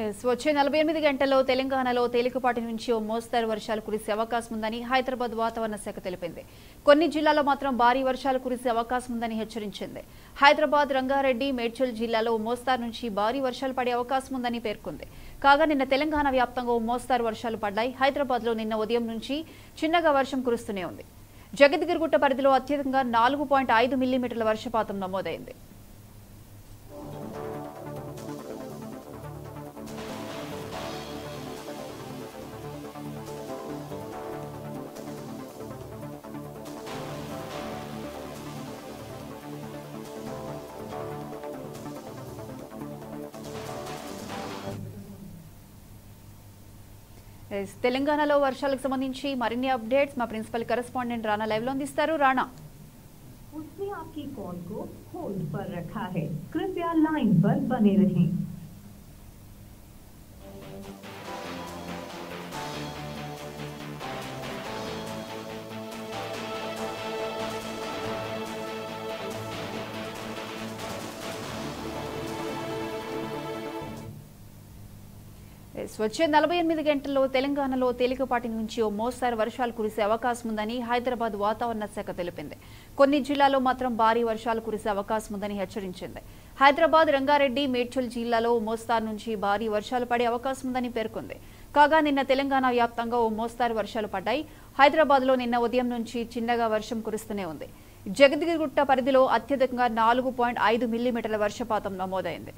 yes, వచ్చే నలభై ఎనిమిది గంటల్లో తెలంగాణలో తేలికపాటి నుంచి ఓ మోస్తరు వర్షాలు కురిసే అవకాశం ఉందని హైదరాబాద్ వాతావరణ శాఖ తెలిపింది కొన్ని జిల్లాల్లో మాత్రం భారీ వర్షాలు కురిసే అవకాశం ఉందని హెచ్చరించింది హైదరాబాద్ రంగారెడ్డి మేడ్చల్ జిల్లాలో ఓ మోస్తారు నుంచి భారీ వర్షాలు పడే అవకాశం ఉందని పేర్కొంది కాగా నిన్న తెలంగాణ వ్యాప్తంగా ఓ మోస్తారు వర్షాలు పడ్డాయి హైదరాబాద్ లో నిన్న ఉదయం నుంచి చిన్నగా వర్షం కురుస్తూనే ఉంది జగద్గిరిగుట్ట పరిధిలో అత్యధికంగా నాలుగు పాయింట్ ఐదు మిల్లీమీటర్ల వర్షపాతం నమోదైంది ఎస్, తెలంగాణలో వర్షాలకు సంబంధించి మరిన్ని అప్డేట్స్ మా ప్రిన్సిపల్ కరెస్పాండెంట్ రాణా లైవ్ లో అందిస్తారు రాణా उसने आपकी कॉल को होल्ड पर रखा है कृपया लाइन पर बने रहें ఎస్, వచ్చే నలభై ఎనిమిది గంటల్లో తెలంగాణలో తేలికపాటి నుంచి ఓ మోస్తారు వర్షాలు కురిసే అవకాశం ఉందని హైదరాబాద్ వాతావరణ శాఖ తెలిపింది కొన్ని జిల్లాల్లో మాత్రం భారీ వర్షాలు కురిసే అవకాశం ఉందని హెచ్చరించింది హైదరాబాద్ రంగారెడ్డి మేడ్చల్ జిల్లాలో ఓ మోస్తారు నుంచి భారీ వర్షాలు పడే అవకాశం ఉందని పేర్కొంది కాగా నిన్న తెలంగాణ వ్యాప్తంగా ఓ మోస్తారు వర్షాలు పడ్డాయి హైదరాబాద్ లో నిన్న ఉదయం నుంచి చిన్నగా వర్షం కురుస్తూనే ఉంది జగద్గిరిగుట్ట పరిధిలో అత్యధికంగా నాలుగు పాయింట్ ఐదు మిల్లీమీటర్ల వర్షపాతం నమోదైంది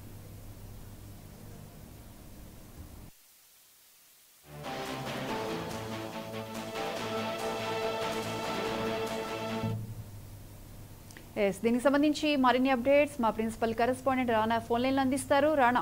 ఎస్ దీనికి సంబంధించి మరిన్ని అప్డేట్స్ మా ప్రిన్సిపల్ కరెస్పాండెంట్ రాణా ఫోన్ లైన్లో అందిస్తారు రాణా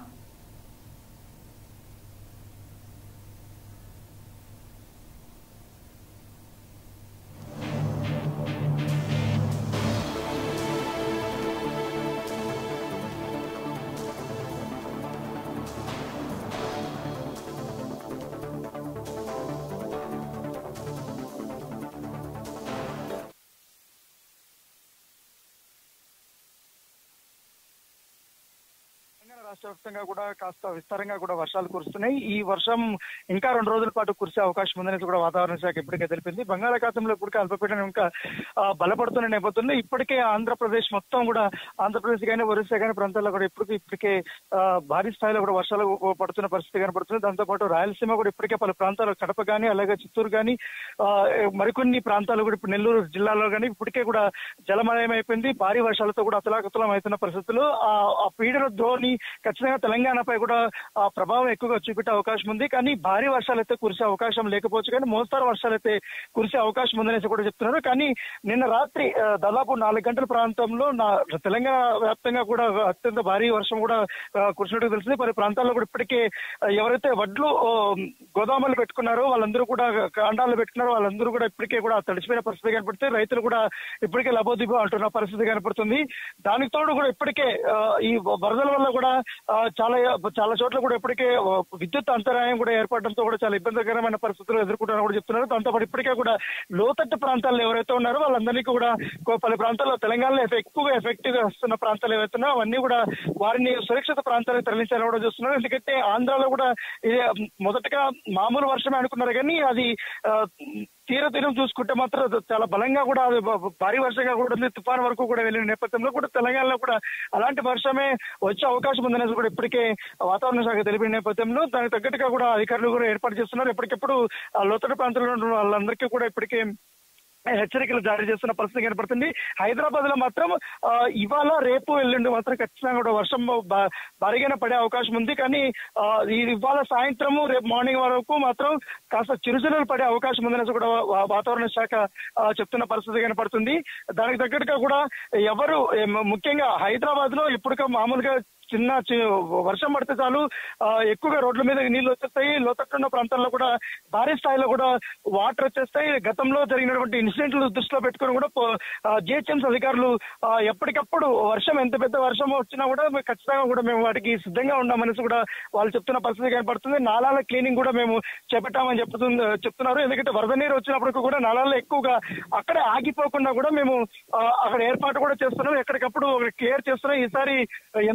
తెలంగాణ రాష్ట్ర వ్యాప్తంగా కూడా కాస్త విస్తారంగా కూడా వర్షాలు కురుస్తున్నాయి ఈ వర్షం ఇంకా రెండు రోజుల పాటు కురిసే అవకాశం ఉందనేసి కూడా వాతావరణ శాఖ ఇప్పటికే తెలిపింది బంగాళాఖాతంలో ఇప్పటికే అల్పపీడనం ఇంకా ఆ, బలపడుతున్న నేపథ్యంలో ఇప్పటికే ఆంధ్రప్రదేశ్ మొత్తం కూడా ఆంధ్రప్రదేశ్ కానీ ఒరిస్సా కానీ ప్రాంతాల్లో కూడా ఇప్పటికే ఇప్పటికే ఆ, భారీ స్థాయిలో కూడా వర్షాలు పడుతున్న పరిస్థితి కనపడుతుంది దాంతో పాటు రాయలసీమ కూడా ఇప్పటికే పలు ప్రాంతాలు కడప కానీ అలాగే చిత్తూరు కానీ ఆ, మరికొన్ని ప్రాంతాలు కూడా ఇప్పుడు నెల్లూరు జిల్లాలో కానీ ఇప్పటికే కూడా జలమయం అయిపోయింది భారీ వర్షాలతో కూడా అతలాకుతలం అవుతున్న పరిస్థితుల్లో ఆ ఆ పీడన ధోని ఖచ్చితంగా తెలంగాణపై కూడా ఆ ప్రభావం ఎక్కువగా చూపెట్టే అవకాశం ఉంది కానీ భారీ వర్షాలు అయితే కురిసే అవకాశం లేకపోవచ్చు కానీ మోస్తారు వర్షాలు అయితే కురిసే అవకాశం ఉందనేసి కూడా చెప్తున్నారు కానీ నిన్న రాత్రి ఆ, దాదాపు నాలుగు గంటల ప్రాంతంలో నా తెలంగాణ వ్యాప్తంగా కూడా అత్యంత భారీ వర్షం కూడా ఆ, కురిసినట్టు తెలిసింది పలు ప్రాంతాల్లో కూడా ఇప్పటికే ఆ, ఎవరైతే వడ్లు ఆ, గోదాములు పెట్టుకున్నారో వాళ్ళందరూ కూడా కాండాలు పెట్టుకున్నారో వాళ్ళందరూ కూడా ఇప్పటికే కూడా తడిచిపోయిన పరిస్థితి కనపడుతుంది రైతులు కూడా ఇప్పటికే లబోదిబో అంటున్న పరిస్థితి కనపడుతుంది దానికి తోడు కూడా ఇప్పటికే ఆ, ఈ వరదల వల్ల కూడా ఆ, చాలా చాలా చోట్ల కూడా ఇప్పటికే ఆ, విద్యుత్ అంతరాయం కూడా ఏర్పడడంతో కూడా చాలా ఇబ్బందికరమైన పరిస్థితులు ఎదుర్కొంటారని కూడా చెప్తున్నారు దాంతో పాటు ఇప్పటికే కూడా లోతట్టు ప్రాంతాల్లో ఎవరైతే ఉన్నారో వాళ్ళందరికీ కూడా కో- పలు ప్రాంతాల్లో తెలంగాణలో ఎఫె- ఎక్కువగా ఎఫెక్టివ్ గా వస్తున్న ప్రాంతాలు ఏవైతే ఉన్నాయో అవన్నీ కూడా వారిని సురక్షిత ప్రాంతాలకు తరలించాలని కూడా చూస్తున్నారు ఎందుకంటే ఆంధ్రాలో కూడా ఇది మొదటగా మామూలు వర్షమే అనుకున్నారు కానీ అది ఆ, తీర తీరం చూసుకుంటే మాత్రం అది చాలా బలంగా కూడా అది బ- భారీ వర్షంగా కూడా ఉంది తుఫాన్ వరకు కూడా వెళ్ళిన నేపథ్యంలో కూడా తెలంగాణలో కూడా అలాంటి వర్షమే వచ్చే అవకాశం ఉందనేసి కూడా ఇప్పటికే వాతావరణ శాఖ తెలిపిన నేపథ్యంలో దానికి తగ్గట్టుగా కూడా అధికారులు కూడా ఏర్పాటు చేస్తున్నారు ఎప్పటికెప్పుడు ఆ లోతట్టు ప్రాంతంలో ఉన్న వాళ్ళందరికీ కూడా ఇప్పటికే హెచ్చరికలు జారీ చేస్తున్న పరిస్థితి కనపడుతుంది హైదరాబాద్ లో మాత్రం ఆ, ఇవాళ రేపు ఎల్లుండి మాత్రం ఖచ్చితంగా కూడా వర్షం బా- భారీగానే పడే అవకాశం ఉంది కానీ ఆ, ఇది ఇవాళ సాయంత్రము రేపు మార్నింగ్ వరకు మాత్రం కాస్త చిరుజల్లులు పడే అవకాశం ఉందనేసి కూడా వా- వాతావరణ శాఖ ఆ, చెప్తున్న పరిస్థితి కనపడుతుంది దానికి తగ్గట్టుగా కూడా ఎవరు ఏ, మ- ముఖ్యంగా హైదరాబాద్ లో ఇప్పటికే మామూలుగా చిన్న చి- వర్షం పడితే చాలు ఆ, ఎక్కువగా రోడ్ల మీద నీళ్లు వచ్చేస్తాయి లోతట్టున్న ప్రాంతాల్లో కూడా భారీ స్థాయిలో కూడా వాటర్ వచ్చేస్తాయి గతంలో జరిగినటువంటి ఇన్సిడెంట్లు దృష్టిలో పెట్టుకుని కూడా జిహెచ్ఎంసీ అధికారులు ఆ, ఎప్పటికప్పుడు వర్షం ఎంత పెద్ద వర్షం వచ్చినా కూడా మేము ఖచ్చితంగా కూడా మేము వాటికి సిద్ధంగా ఉన్నామనేసి కూడా వాళ్ళు చెప్తున్న పరిస్థితి కనపడుతుంది నాలాల క్లీనింగ్ కూడా మేము చేపట్టామని చెప్తుంది చెప్తున్నారు ఎందుకంటే వరద నీరు వచ్చినప్పటికీ కూడా నాలాల్లో ఎక్కువగా అక్కడే ఆగిపోకుండా కూడా మేము ఆ, అక్కడ ఏర్పాటు కూడా చేస్తున్నాం ఎక్కడికప్పుడు క్లియర్ చేస్తున్నాం ఈసారి ఎంత వర్షం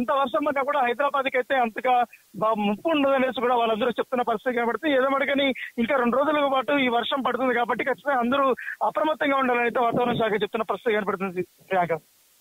సందర్భంగా కూడా హైదరాబాద్ కి అయితే అంతగా బా- ముప్పు ఉండదనేసి కూడా వాళ్ళందరూ చెప్తున్న పరిస్థితి కనబడుతుంది ఏదో మటుకని ఇంకా రెండు రోజుల పాటు ఈ వర్షం పడుతుంది కాబట్టి ఖచ్చితంగా అందరూ అప్రమత్తంగా ఉండాలని అయితే వాతావరణ శాఖ చెప్తున్న పరిస్థితి కనబడుతుంది ప్రియాంక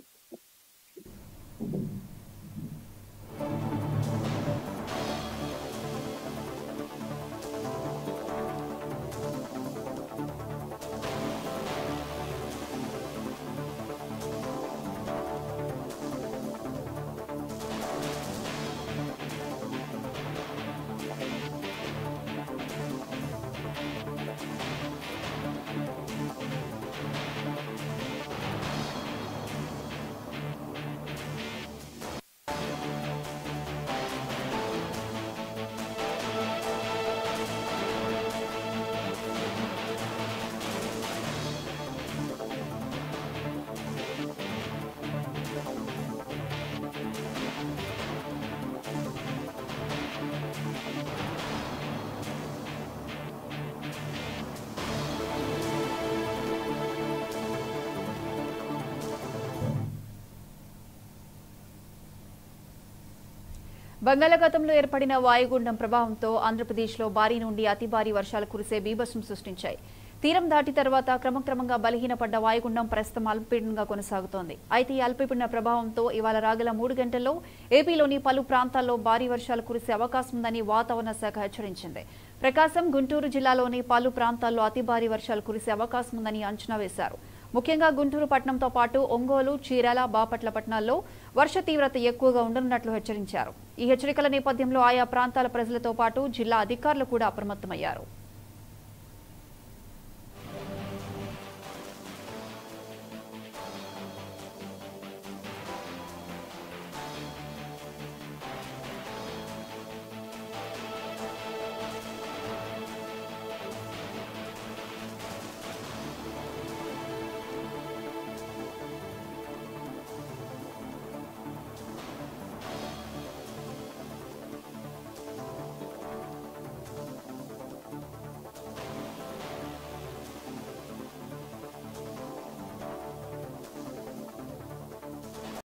బంగాళాఖాతంలో ఏర్పడిన వాయుగుండం ప్రభావంతో ఆంధ్రప్రదేశ్లో భారీ నుండి అతి భారీ వర్షాలు కురిసే బీభత్సం సృష్టించాయి తీరం దాటి తర్వాత క్రమక్రమంగా బలహీనపడ్డ వాయుగుండం ప్రస్తుతం అల్పపీడనంగా కొనసాగుతోంది అయితే ఈ అల్పపీడన ప్రభావంతో ఇవాళ రాగల మూడు గంటల్లో ఏపీలోని పలు ప్రాంతాల్లో భారీ వర్షాలు కురిసే అవకాశం ఉందని వాతావరణ శాఖ హెచ్చరించింది ప్రకాశం గుంటూరు జిల్లాలోని పలు ప్రాంతాల్లో అతి భారీ వర్షాలు కురిసే అవకాశం ఉందని అంచనా వేశారు ముఖ్యంగా గుంటూరు పట్టణంతో పాటు ఒంగోలు చీరాల బాపట్ల పట్టణాల్లో వర్ష తీవ్రత ఎక్కువగా ఉండనున్నట్లు హెచ్చరించారు ఈ హెచ్చరికల నేపథ్యంలో ఆయా ప్రాంతాల ప్రజలతో పాటు జిల్లా అధికారులు కూడా అప్రమత్తమయ్యారు